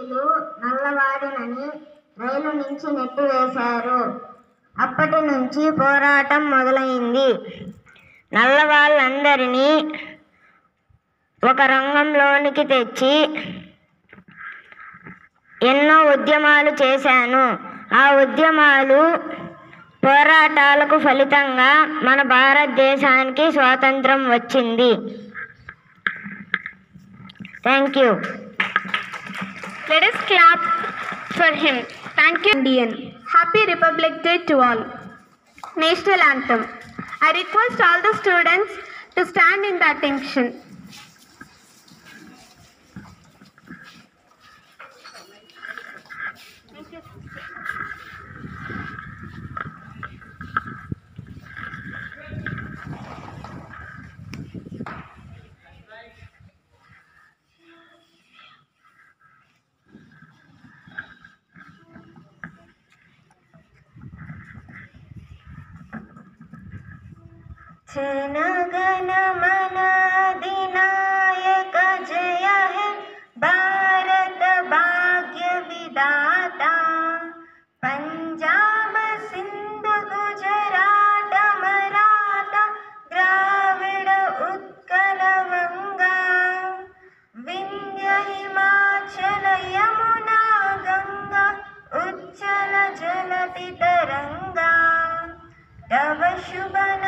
కిటికీలు నల్లవాడినని రైలు నుంచి నెట్టివేశారు అప్పటి నుంచి పోరాటం మొదలైంది నల్లవాళ్ళందరినీ ఒక రంగంలోనికి తెచ్చి ఎన్నో ఉద్యమాలు చేశాను ఆ ఉద్యమాలు పోరాటాలకు ఫలితంగా మన భారతదేశానికి స్వాతంత్రం వచ్చింది thank you Let us clap for him. Thank you, Indian. Happy Republic Day to all. National Anthem. I request all the students to stand in the attention. जनगण मन अधिनायक जय है भारत भाग्य विदाता पंजाब सिंध गुजरात मराठा द्राविड उत्कल गंगा विंध्य हिमाचल यमुना गंगा उज्जल जलति तरंगा तव शुभ